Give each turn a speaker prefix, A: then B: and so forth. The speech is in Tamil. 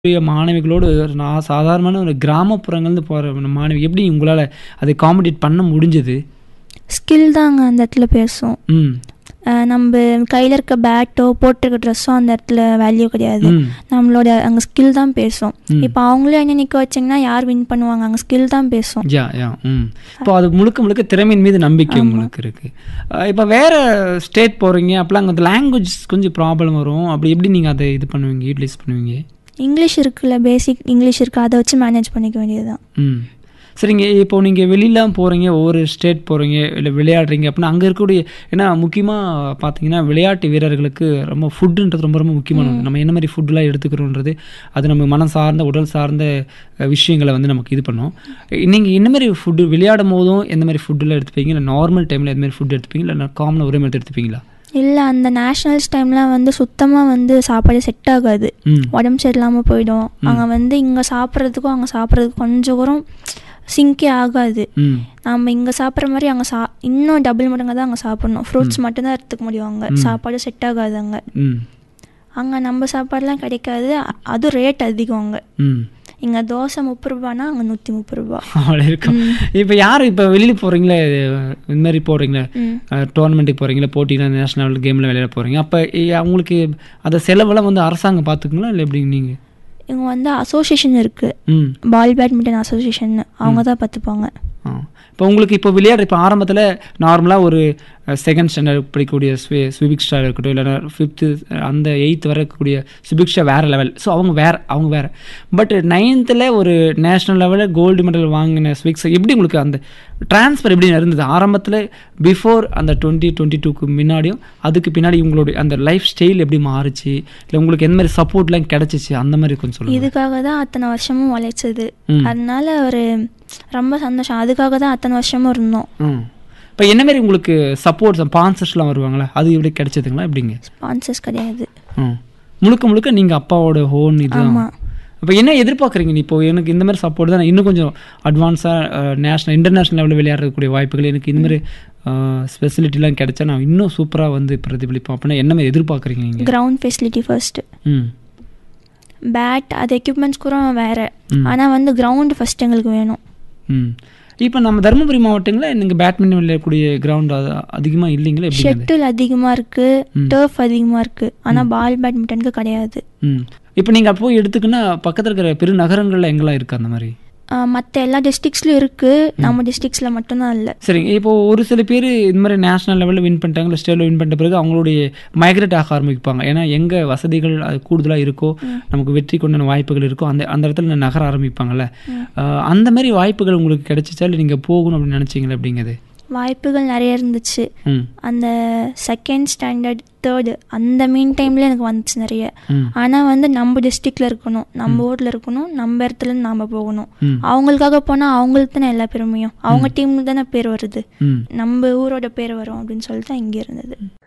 A: பெரிய மாணவிகளோடு நான் சாதாரணமான ஒரு கிராமப்புறங்கள்ந்து போகிற மாணவி எப்படி உங்களால் அதை காம்படிட் பண்ண முடிஞ்சது
B: ஸ்கில் தாங்க அந்த இடத்துல பேசும்
A: ம்
B: அஹ் நம்ம கையில் இருக்க பேட்டோ போட்டிருக்க ட்ரெஸ்ஸோ அந்த இடத்துல வேல்யூ கிடையாது
A: ம்
B: நம்மளோட அங்கே ஸ்கில் தான் பேசும்
A: ம்.
B: இப்போ அவங்களே என்ன நிற்க வச்சிங்கன்னா யார் வின் பண்ணுவாங்க அங்கே ஸ்கில் தான் பேசும்
A: யா யா ம் இப்போ அது முழுக்க முழுக்க திறமையின் மீது நம்பிக்கை உங்களுக்கு இருக்குது இப்போ வேறு ஸ்டேட் போகிறீங்க அப்போலாம் அங்கே லாங்குவேஜ் கொஞ்சம் ப்ராப்ளம் வரும் அப்படி எப்படி நீங்கள் அதை இது பண்ணுவீங்க யூட்டிலைஸ் பண்ணுவீங்க
B: இங்கிலீஷ் இருக்குல்ல பேசிக் இங்கிலீஷ் இருக்குது அதை வச்சு மேனேஜ் பண்ணிக்க வேண்டியது தான்
A: ம் சரிங்க இப்போ நீங்கள் வெளியெலாம் போகிறீங்க ஒவ்வொரு ஸ்டேட் போகிறீங்க இல்லை விளையாடுறீங்க அப்படின்னா அங்கே இருக்கக்கூடிய ஏன்னா முக்கியமாக பார்த்தீங்கன்னா விளையாட்டு வீரர்களுக்கு ரொம்ப ஃபுட்டுன்றது ரொம்ப ரொம்ப முக்கியமானது நம்ம என்ன மாதிரி ஃபுட்டுலாம் எடுத்துக்கிறோன்றது அது நம்ம மனம் சார்ந்த உடல் சார்ந்த அஹ், விஷயங்களை வந்து நமக்கு இது பண்ணும் நீங்கள் என்ன மாதிரி ஃபுட்டு விளையாடும் போதும் எந்த மாதிரி ஃபுட்டுலாம் எடுத்துப்பீங்க இல்லை நார்மல் டைமில் எந்த மாதிரி ஃபுட் எடுத்துப்பீங்க இல்லை காமனாக ஒரே மாதிரி எடுத்துப்பீங்களா
B: இல்லை அந்த நேஷ்னல்ஸ் டைம்லாம் வந்து சுத்தமாக வந்து சாப்பாடு செட் ஆகாது
A: ம்
B: உடம்பு சரியில்லாமல் போயிடும் அங்கே வந்து இங்கே சாப்பிட்றதுக்கும் அங்கே சாப்பிட்றதுக்கும் கொஞ்சம் கூட சிங்கே ஆகாது
A: ம்
B: நம்ம இங்கே சாப்பிட்ற மாதிரி அங்கே சா இன்னும் டபுள் மடங்கு தான் அங்கே சாப்பிடணும் ஃப்ரூட்ஸ் மட்டும்தான் எடுத்துக்க முடியும் அங்கே சாப்பாடு செட் ஆகாது அங்கே
A: ம்
B: அங்கே நம்ம சாப்பாடுலாம் கிடைக்காது அ- அதுவும் ரேட் அதிகம் அங்கே
A: ம்
B: இங்கே தோசை முப்பது ரூபானா அங்கே நூற்றி முப்பது ரூபா
A: அவ்வளோ இருக்கும் இப்போ யார் இப்போ வெளியில் போகிறீங்களே இந்த மாதிரி போகிறீங்களே
B: ம்
A: டோர்னமெண்ட்டுக்கு போகிறீங்களா போட்டியில் நேஷனல் கேமில் விளையாட போகிறீங்க அப்போ அவங்களுக்கு அந்த செலவெல்லாம் வந்து அரசாங்கம் பார்த்துக்குங்களா இல்லை எப்படி நீங்கள்
B: இங்கே வந்து அசோசியேஷன் இருக்குது
A: ம்
B: பால் பேட்மிண்டன் அசோசியேஷன் அவங்க தான் பார்த்துப்பாங்க
A: ஆ இப்போ உங்களுக்கு இப்போ விளையாடுற இப்போ ஆரம்பத்தில் நார்மலாக ஒரு செகண்ட் ஸ்டாண்டர்ட் படிக்கக்கூடிய ஸ்வி ஸ்விபிக்ஸ்டா இருக்கட்டும் இல்லைன்னா ஃபிஃப்த்து அந்த எயித்து வரக்கூடிய ஸ்விபிக்ஸ்டா வேறு லெவல் ஸோ அவங்க வேறு அவங்க வேறு பட் நைன்த்தில் ஒரு நேஷ்னல் லெவலில் கோல்டு மெடல் வாங்கின ஸ்விக்ஸ் எப்படி உங்களுக்கு அந்த ட்ரான்ஸ்ஃபர் எப்படி இருந்தது ஆரம்பத்தில் பிஃபோர் அந்த டுவெண்ட்டி டுவெண்ட்டி டூக்கு முன்னாடியும் அதுக்கு பின்னாடி உங்களுடைய அந்த லைஃப் ஸ்டைல் எப்படி மாறுச்சு இல்லை உங்களுக்கு எந்த மாதிரி சப்போர்ட்லாம் கிடச்சிச்சு அந்த மாதிரி கொஞ்சம் சொல்லுங்கள்
B: இதுக்காக தான் அத்தனை வருஷமும் உழைச்சது
A: ம்.
B: அதனால ஒரு ரொம்ப சந்தோஷம் அதுக்காக தான் அத்தனை வருஷமும் இருந்தோம்
A: ம் இப்போ என்ன மாதிரி உங்களுக்கு சப்போர்ட் ஸ்பான்சர்ஸ்லாம் வருவாங்களா அது எப்படி கிடைச்சதுங்களா எப்படிங்க
B: ஸ்பான்சர்ஸ் கிடையாது
A: ம் முழுக்க முழுக்க நீங்கள் அப்பாவோட ஹோன் இதுதான்
B: ஆமாம்
A: இப்போ என்ன எதிர்பார்க்குறீங்க இப்போ எனக்கு இந்த மாதிரி சப்போர்ட் தான் இன்னும் கொஞ்சம் அட்வான்ஸாக நேஷனல் இன்டர்நேஷ்னல் லெவலில் விளையாடக்கூடிய வாய்ப்புகள் எனக்கு இந்த மாதிரி ஸ்பெசிலிட்டிலாம் கிடைச்சா நான் இன்னும் சூப்பராக வந்து பிரதிபலிப்போம் அப்படின்னா என்ன மாதிரி எதிர்பார்க்குறீங்க நீங்கள்
B: கிரவுண்ட் ஃபெசிலிட்டி ஃபர்ஸ்ட்டு
A: ம்
B: பேட் அது எக்யூப்மெண்ட்ஸ் கூட வேறு
A: ம்.
B: ஆனால் வந்து கிரவுண்டு ஃபஸ்ட் எங்களுக்கு வேணும்
A: ம் இப்போ நம்ம தருமபுரி மாவட்டங்களில் நீங்கள் பேட்மிண்டன் விளையாடக்கூடிய கிரவுண்ட் அது அதிகமாக இல்லைங்களா எப்படி
B: ஷெட்டில் அதிகமாக இருக்குது
A: ம்.
B: டர்ஃப் அதிகமாக இருக்குது ஆனால் பால் பேட்மிண்டனுக்கு கிடையாது
A: ம் இப்போ நீங்கள் அப்போ எடுத்துக்கினா பக்கத்தில் இருக்கிற பெரு நகரங்களில் எங்கெல்லாம் இருக்குது அந்த மாதிரி
B: மற்ற எல்லா டிஸ்ட்ரிக்ஸ்லையும் இருக்குது நம்ம டிஸ்ட்ரிக்ஸில் மட்டும்தான் இல்லை
A: சரிங்க இப்போ ஒரு சில பேர் இந்த மாதிரி நேஷனல் லெவலில் வின் பண்ணிட்டாங்க இல்லை ஸ்டேட்டில் வின் பண்ணிட்ட பிறகு அவங்களுடைய மைக்ரேட் ஆக ஆரம்பிப்பாங்க ஏன்னா எங்கே வசதிகள் அது கூடுதலாக இருக்கோ நமக்கு வெற்றி கொண்டான வாய்ப்புகள் இருக்கோ அந்த அந்த இடத்துல நகர ஆரம்பிப்பாங்கல்ல ஆஹ் அந்த மாதிரி வாய்ப்புகள் உங்களுக்கு கிடைச்சிச்சா இல்லை நீங்கள் போகணும் அப்படின்னு நினச்சிங்களா அப்படிங்கிறது
B: வாய்ப்புகள் நிறைய இருந்துச்சு
A: ம்
B: அந்த செகண்ட் ஸ்டாண்டர்ட் தேர்டு அந்த மீன் டைம்ல எனக்கு வந்துச்சு நிறைய
A: ம்
B: ஆனால் வந்து நம்ம டிஸ்ட்ரிக்டில் இருக்கணும் நம்ம ஊரில் இருக்கணும் நம்ம இடத்துல நாம் போகணும்
A: ம்.
B: அவங்களுக்காக போனால் அவங்களுக்கு தானே எல்லா பெருமையும் அவங்க டீமுக்கு தானே பேர் வருது
A: ம்
B: நம்ம ஊரோட பேர் வரும் அப்படின்னு சொல்லிட்டு இங்கே இருந்தது